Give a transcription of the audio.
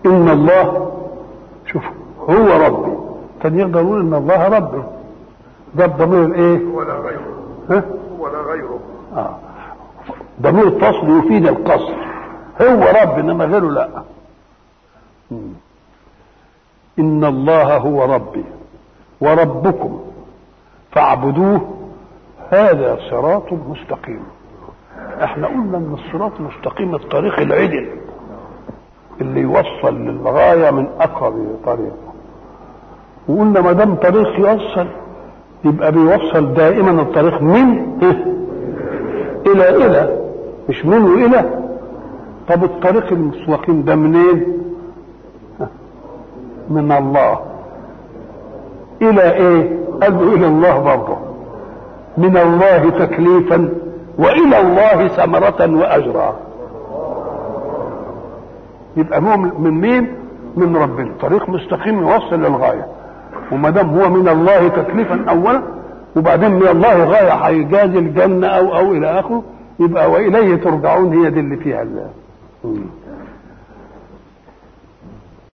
ان الله شوف هو ربي كان يقدر يقول ان الله ربي ده الضمير الايه ولا غيره ها ولا غيره آه. ضمير الفصل يفيد القصر هو رب انما غيره لا مم. ان الله هو ربي وربكم فاعبدوه هذا صراط مستقيم احنا قلنا ان الصراط المستقيم الطريق العدل اللي يوصل للغايه من اقرب طريق وقلنا ما دام طريق يوصل يبقى بيوصل دائما الطريق من الى الى مش من والى طب الطريق المستقيم ده منين من الله الى ايه قال له الى الله برضه من الله تكليفا والى الله ثمرة واجرا يبقى هو من مين من ربنا طريق مستقيم يوصل للغايه وما دام هو من الله تكليفا اولا وبعدين من الله غايه هيجازي الجنه او او الى اخره يبقى واليه ترجعون هي دي اللي فيها ال-